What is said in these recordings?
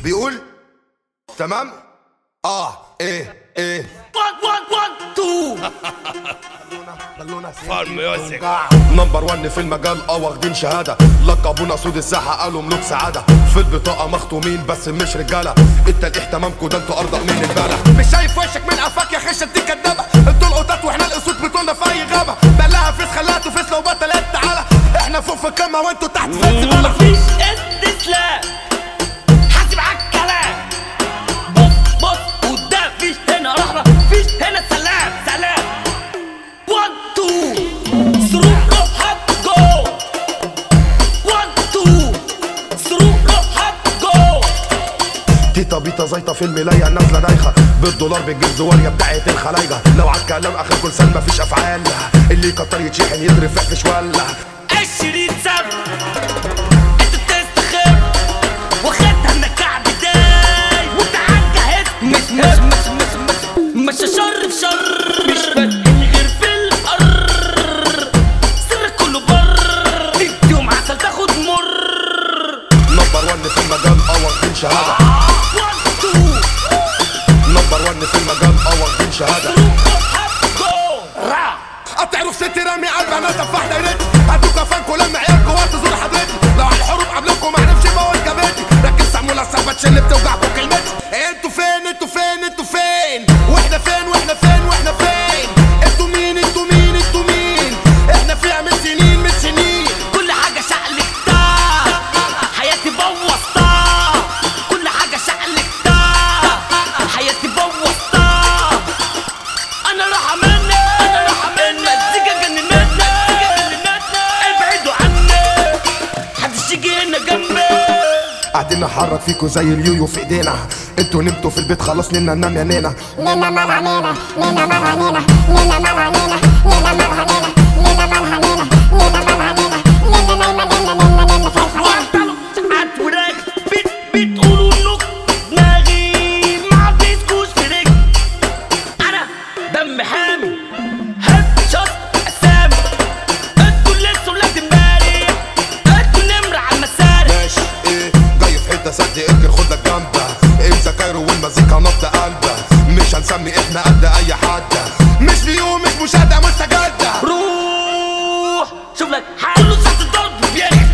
بيقول تمام اه ايه ايه One, one, one, two. فار ميوزك نمبر 1 في المجال اه واخدين شهاده لقبونا سود الساحه قالوا ملوك سعاده في البطاقه مختومين بس مش رجاله انت الاهتمامكوا ده انتوا ارضى من البلد مش شايف وشك من قفاك يا خشه دي كدابه انتوا القطط واحنا الاسود بتوعنا في اي غابه بلاها فيس خلاها تفيس لو بطلت تعالى احنا فوق في القمه وانتوا تحت في الزباله مفيش استسلام حاسب على الكلام بص بص قدام فيش هنا رهبة فيش هنا سلام سلام one two through go hot go one two through go hot go تيتا بيتا زيطه في الملايه نازله دايخه بالدولار بتجيب زواريه بتاعت الخلايجه لو عالكلام اخر كل سنه مفيش افعال اللي يكتر يتشحن يضرب فحفش ولا عشرين سنة انت تستخف واخدها من كعب داي وانت عالجهز مش مش مش مش مش مش شر في شر مش فاتن غير في القر سرك كله بر تديهم عسل تاخد مر نمبر 1 في المجال اه واخدين شهاده وان تو نمبر 1 في المجال اه واخدين شهاده جو را هتعرف ست رامي على البنات تفاح دايرتي هاتوا كفانكوا لما عيالكوا وقت تزور حضرتي لو على الحروب قبلكوا ما عرفش بقول جابتي ركز سمولا الصفاتش اللي بتوجعكوا كلمتي انتوا فين انتوا فين انتوا فين واحنا فين واحنا فين واحنا فين انتوا مين انتوا مين انتوا مين احنا فيها من سنين من سنين كل حاجة شقلبتها حياتي بوظتها كل حاجة شقلبتها حياتي بوظتها أنا راح مني أنا راح مني مزيكا جننتنا مزيكا جننتنا ابعدوا عني محدش يجي هنا جنبي قاعدين نحرك فيكوا زي اليويو في ايدينا انتوا نمتوا في البيت خلاص نينا ننام يا نينا نينا مالها نينا نينا مالها نينا نينا مالها نينا نينا مالها نينا نينا مالها نينا نينا مالها نينا نينا نايمة نينا نينا نينا في الخيال ساعات وراك بت بتقولوا انك دماغي ما بتسكوش في رجل انا دم حامي هيد شوت اسامي انتوا اللي لسه ولاد امبارح انتوا نمر على المسارح ماشي ايه جاي في حته سد انكر خدك جنبه امسى كايرو والمزيكا نبض قلبه مش هنسمي احنا قد اي حد مش ليوم مش مشاهده مستجده روح شوف لك حد كله ساعة الضرب بيرجع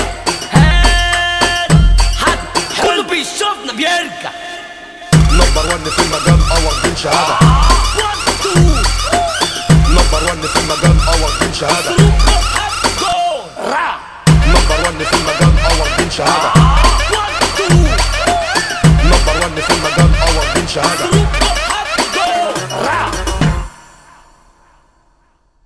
هات حد كله بيشوفنا بيرجع نمبر 1 في المجال اه واخدين شهاده وان تو نمبر 1 في المجال اه واخدين شهاده جو را نمبر 1 في المجال اه واخدين شهاده وان تو نمبر 1 في المجال اه واخدين شهاده